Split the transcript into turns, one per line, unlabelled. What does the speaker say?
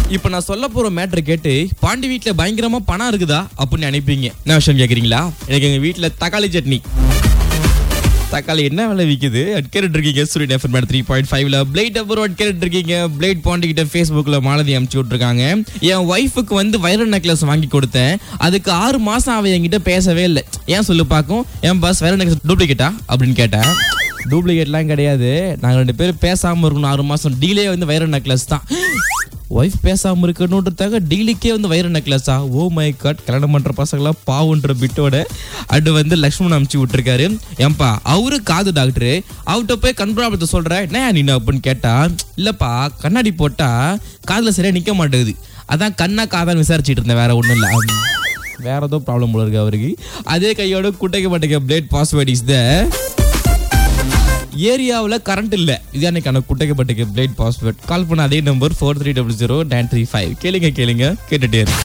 இப்ப நான் சொல்ல போற மேட்ரு கேட்டு பாண்டி வீட்ல பயங்கரமா பணம் இருக்குதா அப்படின்னு நினைப்பீங்க என்ன விஷயம் கேக்குறீங்களா எனக்கு எங்க வீட்ல தக்காளி சட்னி தக்காளி என்ன விலை விக்குது கேட்டுட்டு இருக்கீங்க Suryan FM madam three point ஃபைவ்ல பிளேட் அப்புறம் கேட்டுட்டு இருக்கீங்க பிளேட் பாண்டி கிட்ட ஃபேஸ்புக்ல மாலதி அமுச்சு விட்டுருக்காங்க என் ஒய்ஃபுக்கு வந்து வைர நெக்லஸ் வாங்கி கொடுத்தேன் அதுக்கு ஆறு மாசம் அவ என்கிட்ட பேசவே இல்லை ஏன் சொல்லு பார்க்கும் என் பஸ் வைர நெக்லஸ் டூப்ளிகேட்டா அப்படின்னு கேட்டேன் டூப்ளிகேட்லாம் கிடையாது நாங்கள் ரெண்டு பேரும் பேசாம இருக்கணும் ஆறு மாசம் டீலே வந்து வைர நெக்லஸ் தான் ஒய்ஃப் பேசாம இருக்கணுன்றதுக்காக டீலுக்கே வந்து வைர நெக்லஸா ஓ மை காட் கல்யாணம் பண்ற பசங்களா பாவுன்ற பிட்டோட அடு வந்து லக்ஷ்மண் அமுச்சு விட்டுருக்காரு ஏன்பா அவரு காது டாக்டர் அவர்கிட்ட போய் கண்பிராபத்தை சொல்ற என்ன நீ அப்படின்னு கேட்டா இல்லப்பா கண்ணாடி போட்டா காதுல சரியா நிக்க மாட்டேங்குது அதான் கண்ணா காதான் விசாரிச்சுட்டு இருந்தேன் வேற ஒண்ணும் இல்ல ஆம். வேற ஏதோ ப்ராப்ளம் போல இருக்கு அவருக்கு அதே கையோட குட்டைக்க மாட்டேங்க பிளேட் பாஸ்வேர்ட் இஸ் த ஏரியாவில் கரண்ட் இல்லை இது அன்னைக்கான குட்டைக்கப்பட்டுக்கு பிளேட் பாஸ்வேர்ட் கால் பண்ண அதே number four three double zero nine three five கேளுங்க கேளுங்க கேட்டுட்டே இரு